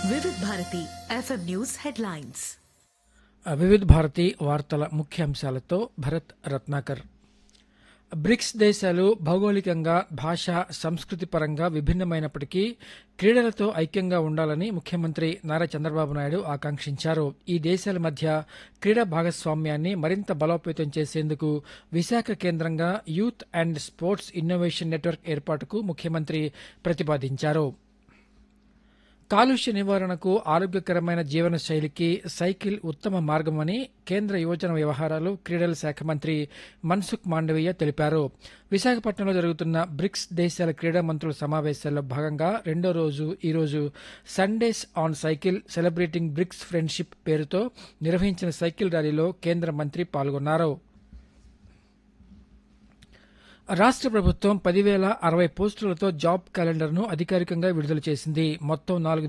వివిధ Bharati FM news headlines వివిధ భారతి వార్తల ముఖ్యాంశాలతో భరత్ రత్నాకర్ బ్రిక్స్ దేశాలు భౌగోళికంగా భాష సంస్కృతి పరంగా విభిన్నమైనప్పటికీ క్రీడలతో ఐక్యంగా ఉండాలని ముఖ్యమంత్రి నారా చంద్రబాబు నాయుడు ఆకాంక్షించారు ఈ దేశాల మధ్య క్రీడా భాగస్వామ్యాన్ని మరింత బలోపేతం చేసేందుకు విశాఖ కేంద్రంగా youth and sports innovation network ఏర్పాటుకు ముఖ్యమంత్రి ప్రతిపాదించారు కాలుష్య నివారణకు ఆరోగ్యకరమైన జీవన శైలికి సైకిల్ ఉత్తమ మార్గమని కేంద్ర యువజన వ్యవహారాలు క్రీడల శాఖ మంత్రి మన్సుఖ్ మాండవీయ తెలిపారు విశాఖపట్నంలో జరుగుతున్న బ్రిక్స్ దేశాల క్రీడా మంత్రుల సమావేశాల్లో భాగంగా రెండో రోజు ఈరోజు Sundays on cycle celebrating BRICS friendship పేరుతో నిర్వహించిన సైకిల్ ర్యాలీలో కేంద్ర మంత్రి పాల్గొన్నారు రాష్ట్ర ప్రభుత్వం పదివేల అరవై పోస్టులతో జాబ్ క్యాలెండర్ను అధికారికంగా విడుదల చేసింది మొత్తం నాలుగు